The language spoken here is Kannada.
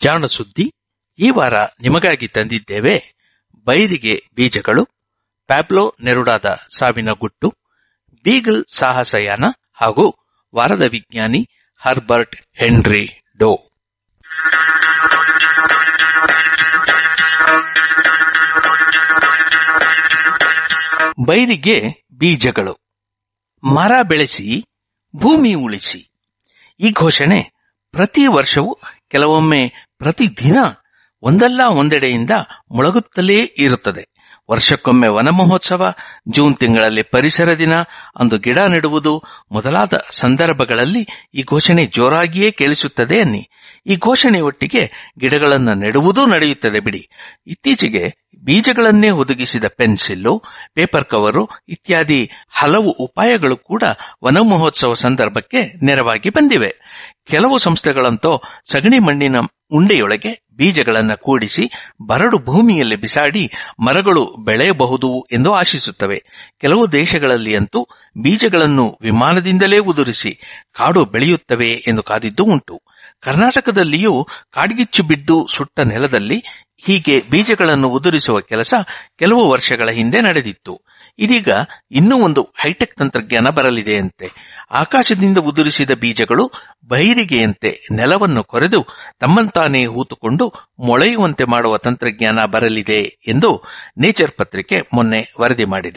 ಜಾಣ ಸುದ್ದಿ ಈ ವಾರ ನಿಮಗಾಗಿ ತಂದಿದ್ದೇವೆ ಬೈರಿಗೆ ಬೀಜಗಳು ಪ್ಯಾಬ್ಲೋ ನೆರುಡಾದ ಸಾವಿನ ಗುಟ್ಟು ಬೀಗಲ್ ಸಾಹಸಯಾನ ಹಾಗೂ ವಾರದ ವಿಜ್ಞಾನಿ ಹರ್ಬರ್ಟ್ ಹೆನ್ರಿ ಡೋ ಬೈರಿಗೆ ಬೀಜಗಳು ಮರ ಬೆಳೆಸಿ ಭೂಮಿ ಉಳಿಸಿ ಈ ಘೋಷಣೆ ಪ್ರತಿ ವರ್ಷವೂ ಕೆಲವೊಮ್ಮೆ ಪ್ರತಿದಿನ ಒಂದಲ್ಲ ಒಂದೆಡೆಯಿಂದ ಮೊಳಗುತ್ತಲೇ ಇರುತ್ತದೆ ವರ್ಷಕ್ಕೊಮ್ಮೆ ವನ ಮಹೋತ್ಸವ ಜೂನ್ ತಿಂಗಳಲ್ಲಿ ಪರಿಸರ ದಿನ ಅಂದು ಗಿಡ ನೆಡುವುದು ಮೊದಲಾದ ಸಂದರ್ಭಗಳಲ್ಲಿ ಈ ಘೋಷಣೆ ಜೋರಾಗಿಯೇ ಕೇಳಿಸುತ್ತದೆ ಅನ್ನಿ ಈ ಘೋಷಣೆಯೊಟ್ಟಿಗೆ ಗಿಡಗಳನ್ನು ನೆಡುವುದೂ ನಡೆಯುತ್ತದೆ ಬಿಡಿ ಇತ್ತೀಚೆಗೆ ಬೀಜಗಳನ್ನೇ ಒದಗಿಸಿದ ಪೆನ್ಸಿಲ್ಲು ಪೇಪರ್ ಕವರು ಇತ್ಯಾದಿ ಹಲವು ಉಪಾಯಗಳು ಕೂಡ ವನ ಮಹೋತ್ಸವ ಸಂದರ್ಭಕ್ಕೆ ನೆರವಾಗಿ ಬಂದಿವೆ ಕೆಲವು ಸಂಸ್ಥೆಗಳಂತೂ ಸಗಣಿ ಮಣ್ಣಿನ ಉಂಡೆಯೊಳಗೆ ಬೀಜಗಳನ್ನು ಕೂಡಿಸಿ ಬರಡು ಭೂಮಿಯಲ್ಲಿ ಬಿಸಾಡಿ ಮರಗಳು ಬೆಳೆಯಬಹುದು ಎಂದು ಆಶಿಸುತ್ತವೆ ಕೆಲವು ದೇಶಗಳಲ್ಲಿ ಅಂತೂ ಬೀಜಗಳನ್ನು ವಿಮಾನದಿಂದಲೇ ಉದುರಿಸಿ ಕಾಡು ಬೆಳೆಯುತ್ತವೆ ಎಂದು ಕಾದಿದ್ದು ಉಂಟು ಕರ್ನಾಟಕದಲ್ಲಿಯೂ ಕಾಡ್ಗಿಚ್ಚು ಬಿದ್ದು ಸುಟ್ಟ ನೆಲದಲ್ಲಿ ಹೀಗೆ ಬೀಜಗಳನ್ನು ಉದುರಿಸುವ ಕೆಲಸ ಕೆಲವು ವರ್ಷಗಳ ಹಿಂದೆ ನಡೆದಿತ್ತು ಇದೀಗ ಇನ್ನೂ ಒಂದು ಹೈಟೆಕ್ ತಂತ್ರಜ್ಞಾನ ಬರಲಿದೆಯಂತೆ ಆಕಾಶದಿಂದ ಉದುರಿಸಿದ ಬೀಜಗಳು ಬೈರಿಗೆಯಂತೆ ನೆಲವನ್ನು ಕೊರೆದು ತಮ್ಮಂತಾನೇ ಹೂತುಕೊಂಡು ಮೊಳೆಯುವಂತೆ ಮಾಡುವ ತಂತ್ರಜ್ಞಾನ ಬರಲಿದೆ ಎಂದು ನೇಚರ್ ಪತ್ರಿಕೆ ಮೊನ್ನೆ ವರದಿ ಮಾಡಿದೆ